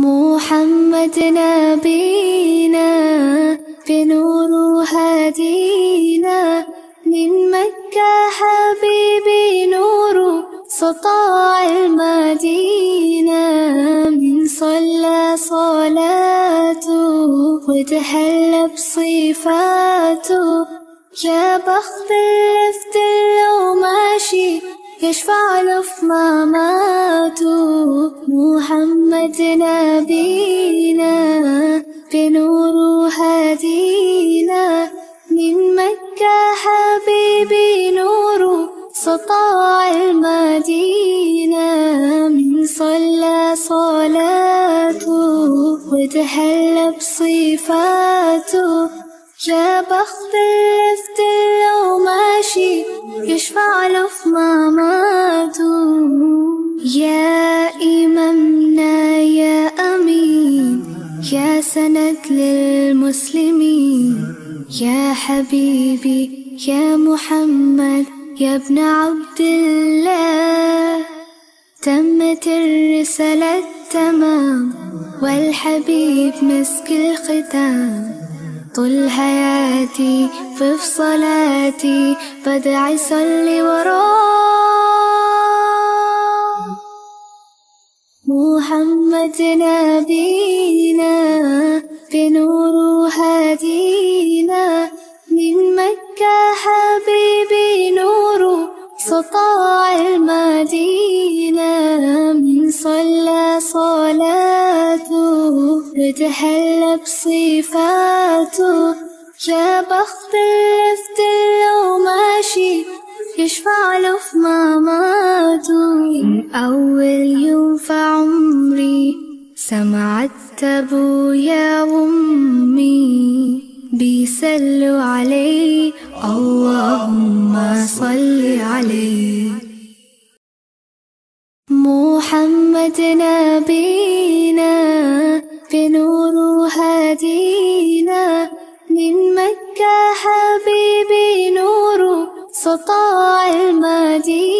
محمد نبينا بنور هدينا من مكة حبيبي نور سطاع المدينة من صلى صلاته وتحلى بصفاته يا بخت اللفت لو ماشي يشفع له في مماته محمد نبينا بنور هدينا من مكة حبيبي نور سطاع المدينة من صلى صلاته وتحلى بصفاته يا بخت اللفت لو ماشي يشفع له في مماته يا إمامنا يا أمين يا سند للمسلمين يا حبيبي يا محمد يا ابن عبد الله تمت الرسالة تمام والحبيب مسك الختام طول حياتي في صلاتي بدعي صلي وراه محمد نبينا بنور هدينا من مكة حبيبي نور سطاع المدينة من صلى صلاته وتحلى بصفاته يا بخت اللفت لو ماشي يشفع له في مماته من أول يوم في عمري سمعت أبويا وأمي بيسلوا عليه اللهم صل عليه محمد نبينا بنور هدينا من مكة حبيبي نور سطاع المدينة